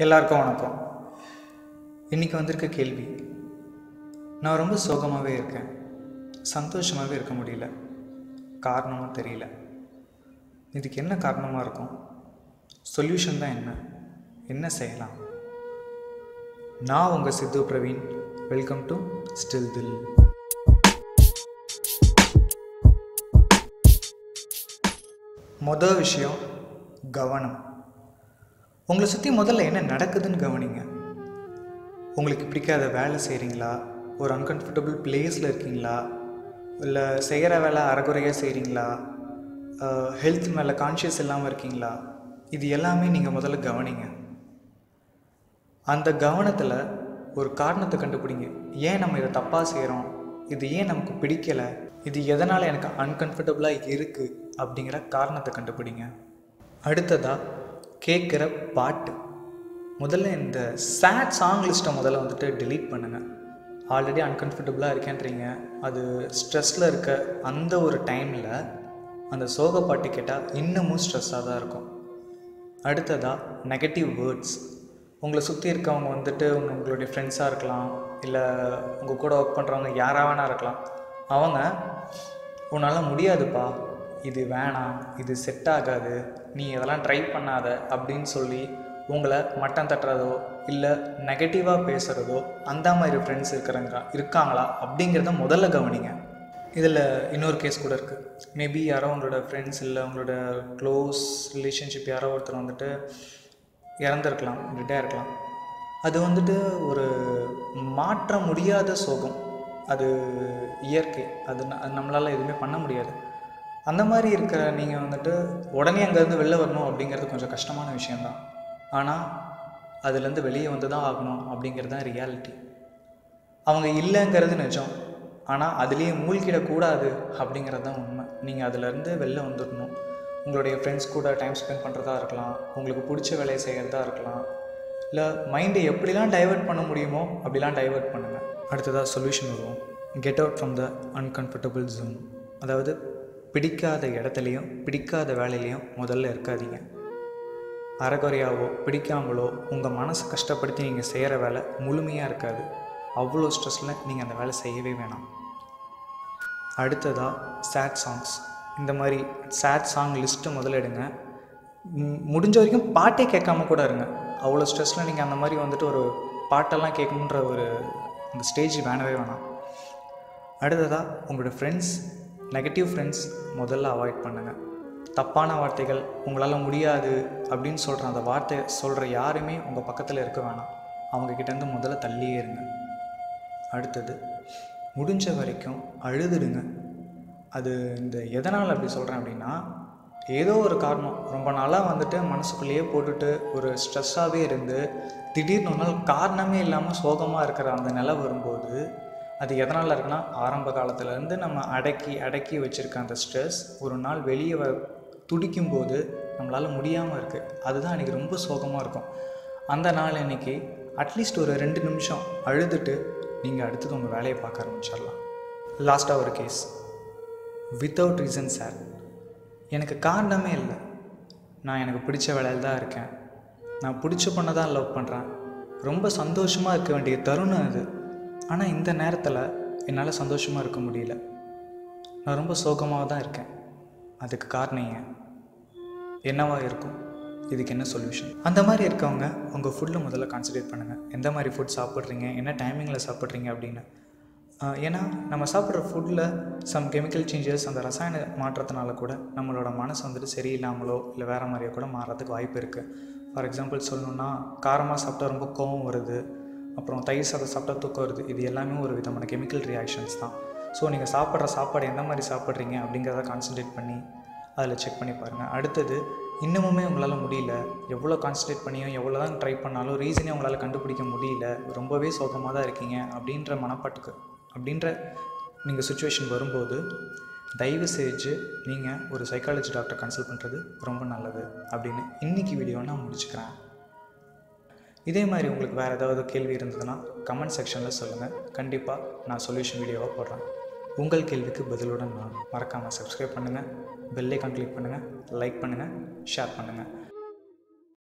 எல்லாருக்கும் வணக்கம் இன்றைக்கி வந்திருக்க கேள்வி நான் ரொம்ப சோகமாகவே இருக்கேன் சந்தோஷமாகவே இருக்க முடியல காரணமும் தெரியல இதுக்கு என்ன காரணமாக இருக்கும் சொல்யூஷன் தான் என்ன என்ன செய்யலாம் நான் உங்கள் Siddhu Praveen welcome to still தில் மொதல் விஷயம் கவனம் உங்களை சுற்றி முதல்ல என்ன நடக்குதுன்னு கவனிங்க உங்களுக்கு பிடிக்காத வேலை செய்கிறீங்களா ஒரு அன்கம்ஃபர்டபுள் பிளேஸில் இருக்கீங்களா இல்லை செய்கிற வேலை அறகுறையாக செய்கிறீங்களா ஹெல்த் மேலே கான்ஷியஸ் இல்லாமல் இருக்கீங்களா இது எல்லாமே நீங்கள் முதல்ல கவனிங்க அந்த கவனத்தில் ஒரு காரணத்தை கண்டுபிடிங்க ஏன் நம்ம இதை தப்பாக செய்கிறோம் இது ஏன் நமக்கு பிடிக்கலை இது எதனால் எனக்கு அன்கம்ஃபர்டபுளாக இருக்குது அப்படிங்கிற காரணத்தை கண்டுபிடிங்க அடுத்ததாக கேட்குற பாட்டு முதல்ல இந்த சேட் சாங் லிஸ்ட்டை முதல்ல வந்துட்டு delete பண்ணுங்கள் ஆல்ரெடி அன்கம்ஃபர்டபுளாக இருக்கேன்றீங்க அது ஸ்ட்ரெஸ்ஸில் இருக்க அந்த ஒரு டைமில் அந்த சோக பாட்டு கேட்டால் இன்னமும் ஸ்ட்ரெஸ்ஸாக தான் இருக்கும் அடுத்ததாக நெகட்டிவ் வேர்ட்ஸ் உங்களை சுற்றி இருக்கவங்க வந்துட்டு உங்க- உங்களுடைய ஃப்ரெண்ட்ஸாக இருக்கலாம் இல்லை உங்கள் கூட ஒர்க் பண்ணுறவங்க யாராக வேணா இருக்கலாம் அவங்க உன்னால் முடியாதுப்பா இது வேணாம் இது செட் ஆகாது நீ இதெல்லாம் ட்ரை பண்ணாத அப்படின்னு சொல்லி உங்களை மட்டம் தட்டுறதோ இல்லை நெகட்டிவாக பேசுகிறதோ அந்த மாதிரி ஃப்ரெண்ட்ஸ் இருக்கிறாங்க இருக்காங்களா அப்படிங்கிறத முதல்ல கவனிங்க இதில் இன்னொரு கேஸ் கூட இருக்குது மேபி யாரோ உங்களோட ஃப்ரெண்ட்ஸ் இல்லை உங்களோட க்ளோஸ் ரிலேஷன்ஷிப் யாரோ ஒருத்தர் வந்துட்டு இறந்துருக்கலாம் ரிட்டையர் இருக்கலாம் அது வந்துட்டு ஒரு மாற்ற முடியாத சோகம் அது இயற்கை அது ந- அது நம்மளால் எதுவுமே பண்ண முடியாது அந்த மாதிரி இருக்கிற நீங்கள் வந்துட்டு உடனே அங்கேருந்து வெளில வரணும் அப்படிங்கிறது கொஞ்சம் கஷ்டமான விஷயந்தான் ஆனால் அதுலேருந்து வெளியே வந்து தான் ஆகணும் அப்படிங்கிறது தான் ரியாலிட்டி அவங்க இல்லைங்கிறது நிஜம் ஆனால் அதுலேயே மூழ்கிடக்கூடாது அப்படிங்கிறது தான் உண்மை நீங்கள் அதுலேருந்து வெளில வந்துடணும் உங்களுடைய ஃப்ரெண்ட்ஸ் கூட டைம் ஸ்பெண்ட் பண்ணுறதா இருக்கலாம் உங்களுக்கு பிடிச்ச வேலையை செய்கிறதா இருக்கலாம் இல்லை மைண்டை எப்படிலாம் டைவர்ட் பண்ண முடியுமோ அப்படிலாம் டைவர்ட் பண்ணுங்கள் அடுத்ததாக சொல்யூஷன் வருவோம் get out from the uncomfortable zone அதாவது பிடிக்காத இடத்துலையும் பிடிக்காத வேலையிலையும் முதல்ல இருக்காதீங்க அறகுறையாவோ பிடிக்காமலோ உங்கள் மனசை கஷ்டப்படுத்தி நீங்கள் செய்கிற வேலை முழுமையாக இருக்காது அவ்வளோ ஸ்ட்ரெஸ்ஸில் நீங்கள் அந்த வேலை செய்யவே வேணாம் அடுத்ததாக சேட் சாங்ஸ் இந்த மாதிரி சேட் சாங் லிஸ்ட்டை முதல்ல எடுங்க ம், முடிஞ்ச வரைக்கும் பாட்டே கேட்காம கூட இருங்க அவ்வளோ ஸ்ட்ரெஸ்ஸில் நீங்கள் அந்த மாதிரி வந்துட்டு ஒரு பாட்டெல்லாம் கேட்கணுன்ற ஒரு அந்த ஸ்டேஜ் வேணவே வேணாம் அடுத்ததாக உங்களோட ஃப்ரெண்ட்ஸ் நெகட்டிவ் ஃப்ரெண்ட்ஸ் முதல்ல அவாய்ட் பண்ணுங்கள் தப்பான வார்த்தைகள் உங்களால் முடியாது அப்படின்னு சொல்கிற அந்த வார்த்தை சொல்கிற யாருமே உங்கள் பக்கத்தில் இருக்க வேணாம் அவங்க கிட்டேருந்து முதல்ல தள்ளியே இருங்க அடுத்தது முடிஞ்ச வரைக்கும் அழுதுடுங்க அது இந்த எதனால் அப்படி சொல்கிறேன் அப்படின்னா ஏதோ ஒரு காரணம் ரொம்ப நாளாக வந்துட்டு மனசுக்குள்ளேயே போட்டுட்டு ஒரு ஸ்ட்ரெஸ்ஸாகவே இருந்து திடீர்னு ஒரு நாள் காரணமே இல்லாமல் சோகமாக இருக்கிற அந்த நிலை வரும்போது அது எதனால் இருக்குன்னா ஆரம்ப காலத்துலேருந்து நம்ம அடக்கி அடக்கி வச்சுருக்க அந்த ஸ்ட்ரெஸ் ஒரு நாள் வெளியே வ துடிக்கும்போது நம்மளால் முடியாமல் இருக்குது அதுதான் எனக்கு ரொம்ப சோகமாக இருக்கும் அந்த நாள் இன்னைக்கு அட்லீஸ்ட் ஒரு ரெண்டு நிமிஷம் அழுதுட்டு நீங்கள் அடுத்தது உங்கள் வேலையை பார்க்க ஆரம்பிச்சிடலாம் லாஸ்ட்டாக ஒரு கேஸ் வித்தவுட் ரீசன் சார் எனக்கு காரணமே இல்லை நான் எனக்கு பிடிச்ச வேலையில் தான் இருக்கேன் நான் பிடிச்ச பொண்ணை தான் லவ் பண்ணுறேன் ரொம்ப சந்தோஷமாக இருக்க வேண்டிய தருணம் அது ஆனால் இந்த நேரத்தில் என்னால் சந்தோஷமாக இருக்க முடியல நான் ரொம்ப சோகமாக தான் இருக்கேன் அதுக்கு காரணம் ஏன் என்னவா இருக்கும் இதுக்கு என்ன சொல்யூஷன் அந்த மாதிரி இருக்கவங்க உங்கள் ஃபுட்டில் முதல்ல கான்சன்ட்ரேட் பண்ணுங்கள் எந்த மாதிரி ஃபுட் சாப்பிட்றீங்க என்ன டைமிங்கில் சாப்பிட்றீங்க அப்படின்னு ஆஹ் ஏன்னா நம்ம சாப்பிட்ற ஃபுட்டில் சம் கெமிக்கல் சேஞ்சஸ் அந்த ரசாயன மாற்றத்தினால கூட நம்மளோட மனசு வந்துட்டு சரியில்லாமலோ இல்லை வேறு மாதிரியோ கூட மாறதுக்கு வாய்ப்பு இருக்குது ஃபார் எக்ஸாம்பிள் சொல்லணுன்னா காரமாக சாப்பிட்டா ரொம்ப கோவம் வருது அப்புறம் தயிர் சாதம் சாப்பிட்டா தூக்கம் வருது இது எல்லாமே ஒரு விதமான கெமிக்கல் ரியாக்ஷன்ஸ் தான் ஸோ நீங்கள் சாப்பிட்ற சாப்பாடு எந்த மாதிரி சாப்பிட்றீங்க அப்படிங்கிறத கான்சன்ட்ரேட் பண்ணி அதில் செக் பண்ணி பாருங்கள் அடுத்தது இன்னமுமே உங்களால் முடியல எவ்வளோ கான்சன்ட்ரேட் பண்ணியும் எவ்வளோ தான் ட்ரை பண்ணாலும் ரீசனே உங்களால் கண்டுபிடிக்க முடியல ரொம்பவே சோகமாக தான் இருக்கீங்க அப்படின்ற மனப்பாட்டுக்கு அப்படின்ற நீங்கள் சுச்சுவேஷன் வரும்போது தயவு செஞ்சு நீங்கள் ஒரு சைக்காலஜி டாக்டர் கன்சல்ட் பண்ணுறது ரொம்ப நல்லது அப்படின்னு இன்றைக்கி வீடியோ நான் முடிச்சுக்கிறேன் இதே மாதிரி உங்களுக்கு வேறு ஏதாவது கேள்வி இருந்ததுன்னா கமெண்ட் செக்ஷனில் சொல்லுங்கள் கண்டிப்பாக நான் சொல்யூஷன் வீடியோவாக போடுறேன் உங்கள் கேள்விக்கு பதிலுடன் நான் மறக்காமல் சப்ஸ்கிரைப் பண்ணுங்கள் பெல் ஐக்கான் கிளிக் பண்ணுங்கள் லைக் பண்ணுங்கள் ஷேர் பண்ணுங்கள்